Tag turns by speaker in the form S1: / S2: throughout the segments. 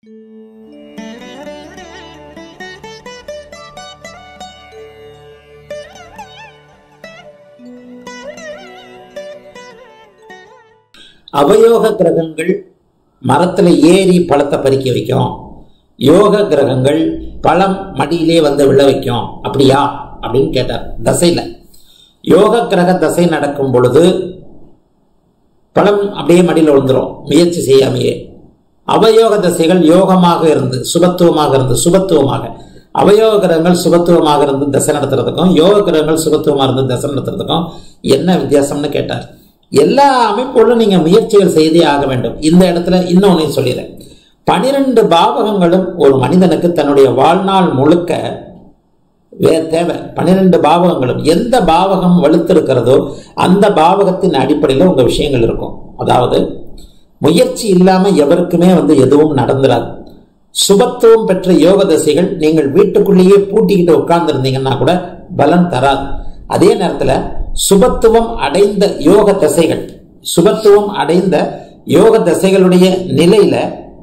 S1: அவயோக கிரகங்கள் மரத்துல ஏறி பழத்தை பறிக்க வைக்கும் யோக கிரகங்கள் பழம் மடியிலே வந்து விழ வைக்கும் அப்படியா அப்படின்னு கேட்டார் தசையில யோக கிரக தசை நடக்கும் பொழுது பழம் அப்படியே மடியில் விழுந்துரும் முயற்சி செய்யாமையே அவயோக தசைகள் யோகமாக இருந்து சுபத்துவமாக இருந்து சுபத்துவமாக அவயோக கிரகங்கள் சுபத்துவமாக இருந்து தசை நடத்துறதுக்கும் யோக கிரகங்கள் சுபத்துவமாக இருந்து தசை நடத்துறதுக்கும் என்ன வித்தியாசம்னு கேட்டார் எல்லா அமைப்புகளும் நீங்க முயற்சிகள் செய்தே ஆக வேண்டும் இந்த இடத்துல இன்னொன்னு சொல்லிடுறேன் பனிரெண்டு பாவகங்களும் ஒரு மனிதனுக்கு தன்னுடைய வாழ்நாள் முழுக்க வே தேவை பன்னிரெண்டு பாவகங்களும் எந்த பாவகம் வலுத்திருக்கிறதோ அந்த பாவகத்தின் அடிப்படையில் உங்க விஷயங்கள் இருக்கும் அதாவது முயற்சி இல்லாம எவருக்குமே வந்து எதுவும் நடந்துராது சுபத்துவம் பெற்ற யோக தசைகள் நீங்கள் வீட்டுக்குள்ளேயே பூட்டிக்கிட்டு உட்கார்ந்து இருந்தீங்கன்னா கூட பலன் தராது அதே நேரத்துல சுபத்துவம் அடைந்த யோக தசைகள் சுபத்துவம் அடைந்த யோக தசைகளுடைய நிலையில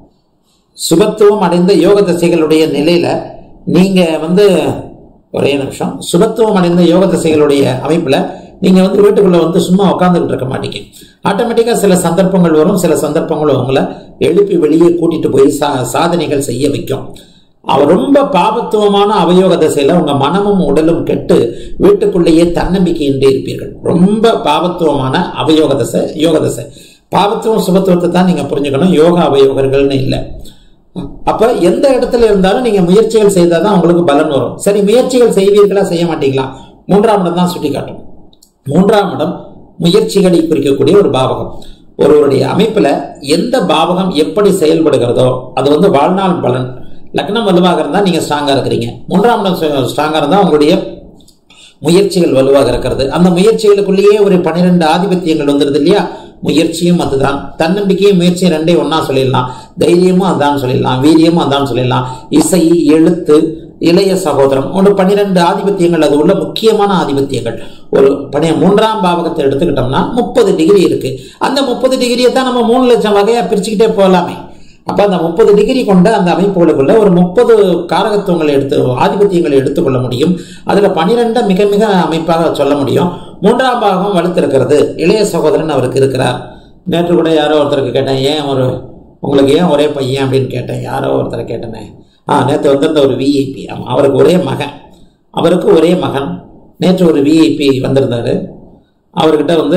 S1: சுபத்துவம் அடைந்த யோக தசைகளுடைய நிலையில நீங்க வந்து ஒரே நிமிஷம் சுபத்துவம் அடைந்த யோக தசைகளுடைய அமைப்புல நீங்க வந்து வீட்டுக்குள்ள வந்து சும்மா உட்காந்துக்கிட்டு இருக்க மாட்டீங்க ஆட்டோமேட்டிக்கா சில சந்தர்ப்பங்கள் வரும் சில சந்தர்ப்பங்கள் உங்களை எழுப்பி வெளியே கூட்டிட்டு போய் சா சாதனைகள் செய்ய வைக்கும் அவர் ரொம்ப பாபத்துவமான அவயோக தசையில உங்க மனமும் உடலும் கெட்டு வீட்டுக்குள்ளேயே தன்னம்பிக்கையின்றி இருப்பீர்கள் ரொம்ப பாபத்துவமான அவயோக தசை யோக தசை பாபத்துவம் சுபத்துவத்தை தான் நீங்க புரிஞ்சுக்கணும் யோகா அவயோகர்கள்னு இல்லை அப்ப எந்த இடத்துல இருந்தாலும் நீங்க முயற்சிகள் செய்தாதான் உங்களுக்கு பலன் வரும் சரி முயற்சிகள் செய்வீர்களா செய்ய மாட்டீங்களா மூன்றாம் இடம் தான் சுட்டி காட்டும் மூன்றாம் இடம் முயற்சிகளை குறிக்கக்கூடிய ஒரு பாவகம் ஒருவருடைய அமைப்புல எந்த பாவகம் எப்படி செயல்படுகிறதோ அது வந்து வாழ்நாள் பலன் லக்னம் வலுவாக இருந்தால் நீங்க ஸ்ட்ராங்கா இருக்கிறீங்க மூன்றாம் இடம் ஸ்ட்ராங்கா இருந்தால் உங்களுடைய முயற்சிகள் வலுவாக இருக்கிறது அந்த முயற்சிகளுக்குள்ளேயே ஒரு பன்னிரெண்டு ஆதிபத்தியங்கள் வந்துருது இல்லையா முயற்சியும் அதுதான் தன்னம்பிக்கையும் முயற்சியும் ரெண்டையும் ஒன்னா சொல்லிடலாம் தைரியமும் அதான் சொல்லிடலாம் வீரியமும் அதான் சொல்லிடலாம் இசை எழுத்து இளைய சகோதரம் ஒரு பன்னிரெண்டு ஆதிபத்தியங்கள் அது உள்ள முக்கியமான ஆதிபத்தியங்கள் ஒரு பனி மூன்றாம் பாவகத்தை எடுத்துக்கிட்டோம்னா முப்பது டிகிரி இருக்கு அந்த முப்பது டிகிரியை தான் நம்ம மூணு லட்சம் வகையா பிரிச்சுக்கிட்டே போகலாமே அப்ப அந்த முப்பது டிகிரி கொண்ட அந்த அமைப்புகளுக்குள்ள ஒரு முப்பது காரகத்துவங்களை எடுத்து ஆதிபத்தியங்களை எடுத்துக்கொள்ள முடியும் அதுல பனிரெண்டை மிக மிக அமைப்பாக சொல்ல முடியும் மூன்றாம் பாகம் வலுத்திருக்கிறது இளைய சகோதரன் அவருக்கு இருக்கிறார் நேற்று கூட யாரோ ஒருத்தருக்கு கேட்டேன் ஏன் ஒரு உங்களுக்கு ஏன் ஒரே பையன் அப்படின்னு கேட்டேன் யாரோ ஒருத்தரை கேட்டேனே ஆ நேற்று வந்திருந்த ஒரு விஐபி ஆமாம் அவருக்கு ஒரே மகன் அவருக்கு ஒரே மகன் நேற்று ஒரு விஐபி வந்திருந்தாரு அவர்கிட்ட வந்து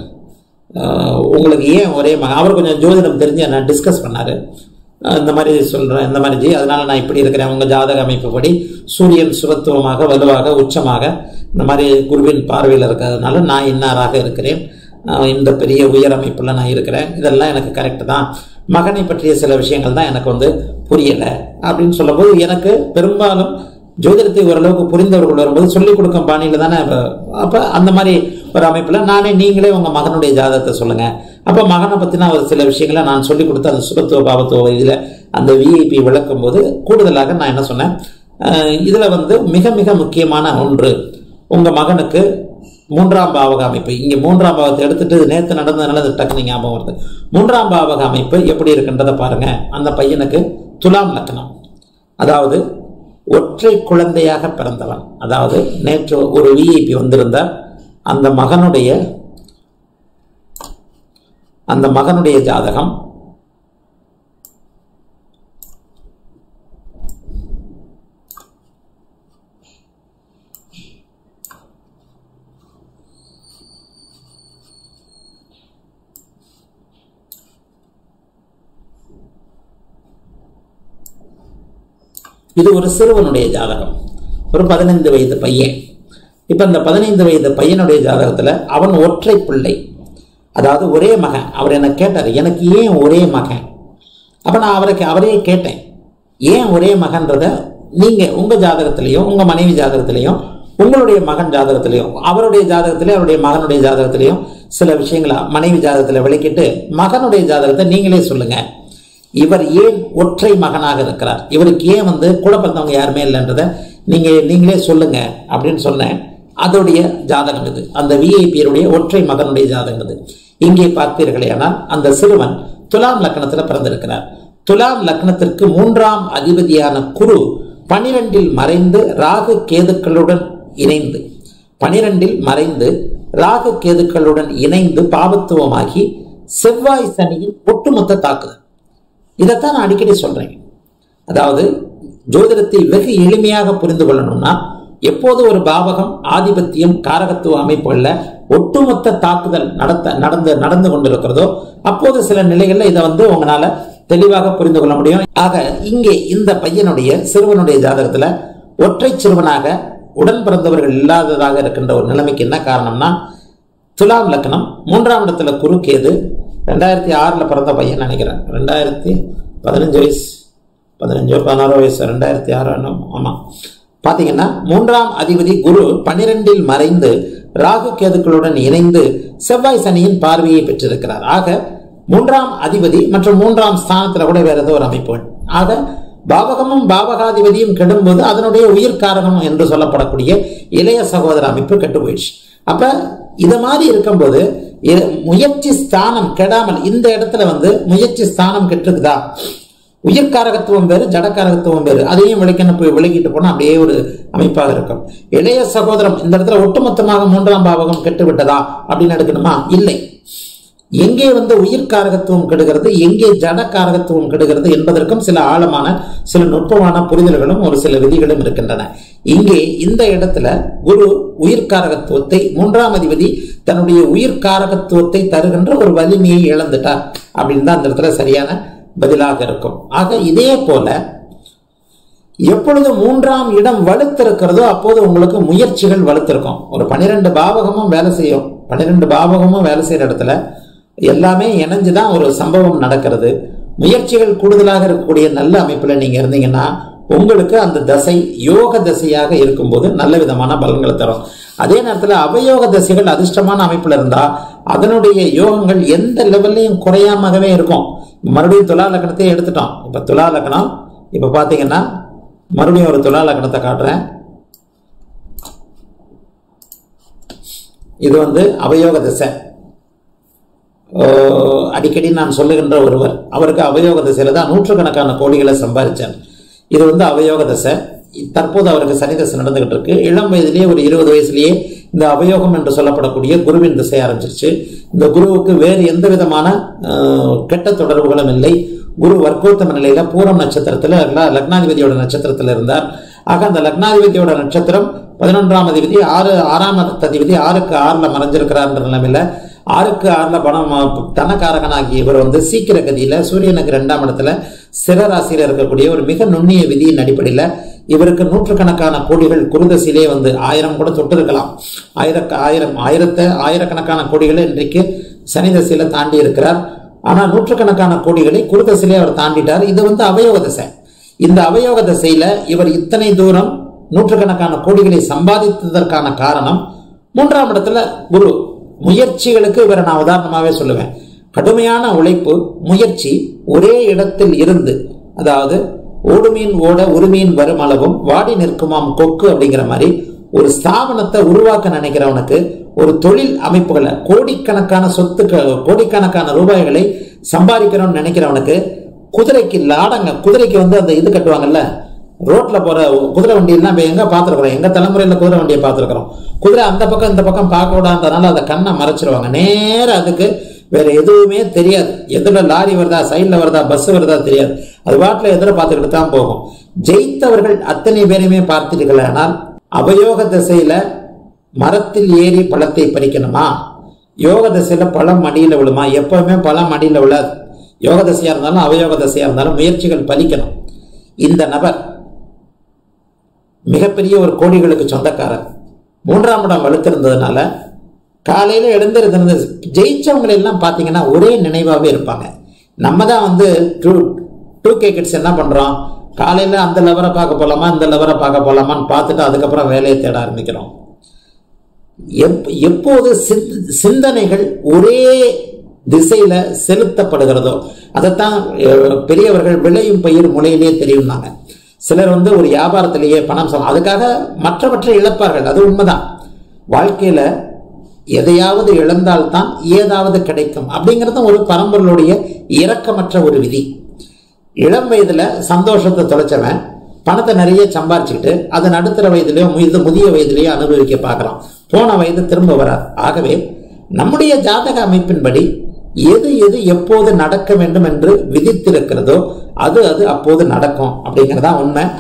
S1: உங்களுக்கு ஏன் ஒரே மகன் அவர் கொஞ்சம் ஜோதிடம் தெரிஞ்சு என்ன டிஸ்கஸ் பண்ணார் இந்த மாதிரி சொல்கிறேன் இந்த மாதிரி ஜி அதனால நான் இப்படி இருக்கிறேன் உங்கள் ஜாதக அமைப்புப்படி சூரியன் சுபத்துவமாக வலுவாக உச்சமாக இந்த மாதிரி குருவின் பார்வையில் இருக்கிறதுனால நான் இன்னாராக இருக்கிறேன் இந்த பெரிய உயர் அமைப்பில் நான் இருக்கிறேன் இதெல்லாம் எனக்கு கரெக்டு தான் மகனை பற்றிய சில விஷயங்கள் தான் எனக்கு வந்து புரியலை அப்படின்னு சொல்லும்போது எனக்கு பெரும்பாலும் ஜோதிடத்தை ஓரளவுக்கு புரிந்தவர்கள் வரும்போது சொல்லிக் கொடுக்கும் பாணியில தானே அப்போ அந்த மாதிரி ஒரு அமைப்பில் நானே நீங்களே உங்கள் மகனுடைய ஜாதகத்தை சொல்லுங்க அப்போ மகனை பற்றின ஒரு சில விஷயங்களை நான் சொல்லிக் கொடுத்து அந்த சுபத்துவ பாவத்துவ இதில் அந்த விஐபி விளக்கும் போது கூடுதலாக நான் என்ன சொன்னேன் இதில் வந்து மிக மிக முக்கியமான ஒன்று உங்கள் மகனுக்கு மூன்றாம் பாவக அமைப்பு இங்கே மூன்றாம் பாவத்தை எடுத்துட்டு நேற்று நடந்ததுனால அது டக்குனு ஞாபகம் வருது மூன்றாம் பாவக அமைப்பு எப்படி இருக்குன்றதை பாருங்க அந்த பையனுக்கு துலாம் லக்னம் அதாவது ஒற்றை குழந்தையாக பிறந்தவன் அதாவது நேற்று ஒரு விஐபி வந்திருந்தார் அந்த மகனுடைய அந்த மகனுடைய ஜாதகம் இது ஒரு சிறுவனுடைய ஜாதகம் ஒரு பதினைந்து வயது பையன் இப்போ இந்த பதினைந்து வயது பையனுடைய ஜாதகத்தில் அவன் ஒற்றை பிள்ளை அதாவது ஒரே மகன் அவர் என்ன கேட்டார் எனக்கு ஏன் ஒரே மகன் அப்போ நான் அவருக்கு அவரையே கேட்டேன் ஏன் ஒரே மகன்றத நீங்கள் உங்கள் ஜாதகத்திலையும் உங்கள் மனைவி ஜாதகத்திலையும் உங்களுடைய மகன் ஜாதகத்திலையும் அவருடைய ஜாதகத்திலையும் அவருடைய மகனுடைய ஜாதகத்திலையும் சில விஷயங்களை மனைவி ஜாதகத்தில் விளக்கிட்டு மகனுடைய ஜாதகத்தை நீங்களே சொல்லுங்கள் இவர் ஏன் ஒற்றை மகனாக இருக்கிறார் இவருக்கு ஏன் வந்து கூட பிறந்தவங்க யாருமே இல்லைன்றத நீங்க நீங்களே சொல்லுங்க அப்படின்னு சொன்னேன் அதோடைய ஜாதகம் இது அந்த விஐபியருடைய ஒற்றை மகனுடைய ஜாதகம் இது இங்கே பார்த்தீர்களே ஆனால் அந்த சிறுவன் துலாம் லக்கணத்துல பிறந்திருக்கிறார் துலாம் லக்னத்திற்கு மூன்றாம் அதிபதியான குரு பனிரெண்டில் மறைந்து ராகு கேதுக்களுடன் இணைந்து பனிரெண்டில் மறைந்து ராகு கேதுக்களுடன் இணைந்து பாபத்துவமாகி செவ்வாய் சனியின் ஒட்டுமொத்த தாக்குதல் இதைத்தான் நான் அடிக்கடி சொல்றேன் அதாவது ஜோதிடத்தை வெகு எளிமையாக புரிந்து கொள்ளணும்னா எப்போது ஒரு பாவகம் ஆதிபத்தியம் காரகத்துவ அமைப்புகள்ல ஒட்டுமொத்த தாக்குதல் நடத்த நடந்து நடந்து கொண்டிருக்கிறதோ அப்போது சில நிலைகள்ல இதை வந்து உங்களால தெளிவாக புரிந்து கொள்ள முடியும் ஆக இங்கே இந்த பையனுடைய சிறுவனுடைய ஜாதகத்துல ஒற்றை சிறுவனாக உடன் பிறந்தவர்கள் இல்லாததாக இருக்கின்ற ஒரு நிலைமைக்கு என்ன காரணம்னா துலாம் லக்னம் மூன்றாம் இடத்துல குரு கேது ரெண்டாயிரத்தி ஆறுல பிறந்த பையன் நினைக்கிறேன் ரெண்டாயிரத்தி பதினஞ்சு வயசு பதினஞ்சோ பதினாறோ வயசு ரெண்டாயிரத்தி ஆறு ஆமாம் பார்த்தீங்கன்னா மூன்றாம் அதிபதி குரு பன்னிரெண்டில் மறைந்து ராகு கேதுக்களுடன் இணைந்து செவ்வாய் சனியின் பார்வையை பெற்றிருக்கிறார் ஆக மூன்றாம் அதிபதி மற்றும் மூன்றாம் ஸ்தானத்துல கூட வேற ஏதோ ஒரு அமைப்பு ஆக பாவகமும் பாவகாதிபதியும் கெடும்போது அதனுடைய உயிர்காரகம் என்று சொல்லப்படக்கூடிய இளைய சகோதர அமைப்பு கெட்டு போயிடுச்சு அப்ப இத மாதிரி இருக்கும்போது இ- முயற்சி ஸ்தானம் கெடாமல் இந்த இடத்துல வந்து முயற்சி ஸ்தானம் கெட்டுக்குதா உயிர்காரகத்துவம் வேறு ஜடக்காரகத்துவம் வேறு அதையும் விளக்கணும் போய் விளக்கிட்டு போனா அப்படியே ஒரு அமைப்பாக இருக்கும் இளைய சகோதரம் இந்த இடத்துல ஒட்டுமொத்தமாக மூன்றாம் பாவகம் கெட்டு விட்டதா அப்படின்னு எடுக்கணுமா இல்லை எங்கே வந்து உயிர்காரகத்துவம் கெடுகிறது எங்கே ஜடக்காரகத்துவம் கெடுகிறது என்பதற்கும் சில ஆழமான சில நுட்பமான புரிதல்களும் ஒரு சில விதிகளும் இருக்கின்றன இங்கே இந்த இடத்துல குரு உயிர்காரகத்துவத்தை மூன்றாம் அதிபதி தன்னுடைய உயிர்காரகத்துவத்தை தருகின்ற ஒரு வலிமையை இழந்துட்டார் அப்படின்னு தான் அந்த இடத்துல சரியான பதிலாக இருக்கும் ஆக இதே போல எப்பொழுது மூன்றாம் இடம் வலுத்திருக்கிறதோ அப்போது உங்களுக்கு முயற்சிகள் வலுத்திருக்கும் ஒரு பன்னிரெண்டு பாவகமும் வேலை செய்யும் பன்னிரெண்டு பாவகமும் வேலை செய்யற இடத்துல எல்லாமே இணைஞ்சுதான் ஒரு சம்பவம் நடக்கிறது முயற்சிகள் கூடுதலாக இருக்கக்கூடிய நல்ல அமைப்புல நீங்க இருந்தீங்கன்னா உங்களுக்கு அந்த தசை யோக தசையாக இருக்கும்போது நல்ல விதமான பலன்களை தரும் அதே நேரத்தில் அவயோக தசைகள் அதிர்ஷ்டமான அமைப்புல இருந்தா அதனுடைய யோகங்கள் எந்த லெவல்லையும் குறையாமவே இருக்கும் மறுபடியும் துலா லக்கணத்தையே எடுத்துட்டோம் இப்ப துலா லக்கணம் இப்ப பாத்தீங்கன்னா மறுபடியும் ஒரு துலா லக்கணத்தை காட்டுறேன் இது வந்து அவயோக திசை ஓ, அடிக்கடி நான் சொல்லுகின்ற ஒருவர் அவருக்கு அவயோக திசையில தான் நூற்றுக்கணக்கான கோடிகளை சம்பாதிச்சார் இது வந்து அவயோக தசை தற்போது அவருக்கு சனி தசை நடந்துகிட்டு இருக்கு இளம் வயதிலேயே ஒரு இருபது வயசுலயே இந்த அவயோகம் என்று சொல்லப்படக்கூடிய குருவின் திசை ஆரம்பிச்சிருச்சு இந்த குருவுக்கு வேறு எந்த விதமான அஹ், கெட்ட தொடர்புகளும் இல்லை குரு வர்க்கோத்தம நிலையில பூரம் நட்சத்திரத்துல ல- லக்னாதிபதியோட நட்சத்திரத்துல இருந்தார் ஆக அந்த லக்னாதிபதியோட நட்சத்திரம் பதினொன்றாம் அதிபதி ஆறு ஆறாம் அதிபதி ஆறுக்கு ஆறுல மறைஞ்சிருக்கிறார்ன்ற நிலைமையில ஆறுக்கு ஆறுல பணம் தனக்காரகனாகிய இவர் வந்து சீக்கிர கதியில சூரியனுக்கு ரெண்டாம் இடத்துல சிறராசியில இருக்கக்கூடிய ஒரு மிக நுண்ணிய விதியின் அடிப்படையில இவருக்கு நூற்றுக்கணக்கான கோடிகள் குருதசிலே வந்து ஆயிரம் கூட தொட்டு இருக்கலாம் ஆயிரக்க ஆயிரம் ஆயிரத்தை ஆயிரக்கணக்கான கோடிகளை இன்றைக்கு சனி தசையில தாண்டி இருக்கிறார் ஆனா நூற்றுக்கணக்கான கோடிகளை குருதசிலே அவர் தாண்டிட்டார் இது வந்து அவயோக தசை இந்த அவயோக தசையில இவர் இத்தனை தூரம் நூற்றுக்கணக்கான கோடிகளை சம்பாதித்ததற்கான காரணம் மூன்றாம் இடத்துல குரு முயற்சிகளுக்கு இவரை நான் உதாரணமாவே சொல்லுவேன் கடுமையான உழைப்பு முயற்சி ஒரே இடத்தில் இருந்து அதாவது ஓடுமீன் ஓட உரிமையின் வரும் அளவும் வாடி நிற்குமாம் கொக்கு அப்படிங்கிற மாதிரி ஒரு ஸ்தாபனத்தை உருவாக்க நினைக்கிறவனுக்கு ஒரு தொழில் அமைப்புகளை கோடிக்கணக்கான சொத்துக்கள் கோடிக்கணக்கான ரூபாய்களை சம்பாதிக்கணும்னு நினைக்கிறவனுக்கு குதிரைக்கு லாடங்க குதிரைக்கு வந்து அந்த இது கட்டுவாங்கல்ல ரோட்ல போற குதிரை வண்டியெல்லாம் இப்ப எங்க பார்த்துருக்குறோம் எங்க தலைமுறையில குதிரை வண்டியை பார்த்துருக்குறோம் குதிரை அந்த பக்கம் இந்த பக்கம் பார்க்க விடாதனால அதை கண்ணை மறைச்சிருவாங்க நேரா அதுக்கு வேற எதுவுமே தெரியாது எதுல லாரி வருதா சைட்ல வருதா பஸ் வருதா தெரியாது அது பாட்டுல எதிர பார்த்துக்கிட்டு தான் போகும் ஜெயித்தவர்கள் அத்தனை பேரையுமே பார்த்தீர்கள் ஆனால் அவயோக திசையில மரத்தில் ஏறி பழத்தை பறிக்கணுமா யோக திசையில பழம் மடியில விழுமா எப்பவுமே பழம் மடியில விழாது யோக தசையா இருந்தாலும் அவயோக தசையா இருந்தாலும் முயற்சிகள் பலிக்கணும் இந்த நபர் மிகப்பெரிய ஒரு கோடிகளுக்கு சொந்தக்காரர் மூன்றாம் இடம் வலுத்திருந்ததுனால காலையில எழுந்திருந்த ஜெயிச்சவங்களை எல்லாம் பார்த்தீங்கன்னா ஒரே நினைவாகவே இருப்பாங்க நம்ம தான் வந்து டூ டூ கே கிட்ஸ் என்ன பண்றோம் காலையில அந்த லெவரை பார்க்க போலாமா இந்த லெவரை பார்க்க போலாமான்னு பார்த்துட்டு அதுக்கப்புறம் வேலையை தேட ஆரம்பிக்கிறோம் எப்- எப்போது சிந்த- சிந்தனைகள் ஒரே திசையில செலுத்தப்படுகிறதோ அதைத்தான் அஹ், பெரியவர்கள் விளையும் பயிர் முளையிலே தெரியும்னாங்க சிலர் வந்து ஒரு வியாபாரத்திலேயே பணம் சம் அதுக்காக மற்றவற்றை இழப்பார்கள் அது உண்மைதான் வாழ்க்கையில எதையாவது இழந்தால்தான் ஏதாவது கிடைக்கும் அப்படிங்கிறதும் ஒரு பரம்பொருளுடைய இரக்கமற்ற ஒரு விதி இளம் வயதுல சந்தோஷத்தை தொலைச்சவன் பணத்தை நிறைய சம்பாரிச்சுக்கிட்டு அதை நடுத்தர வயதிலேயோ முது முதிய வயதிலேயோ அனுபவிக்க பார்க்கலாம் போன வயது திரும்ப வராது ஆகவே நம்முடைய ஜாதக அமைப்பின்படி எது எது எப்போது நடக்க வேண்டும் என்று விதித்திருக்கிறதோ அது அது அப்போது நடக்கும் அப்படிங்கறதா உண்மை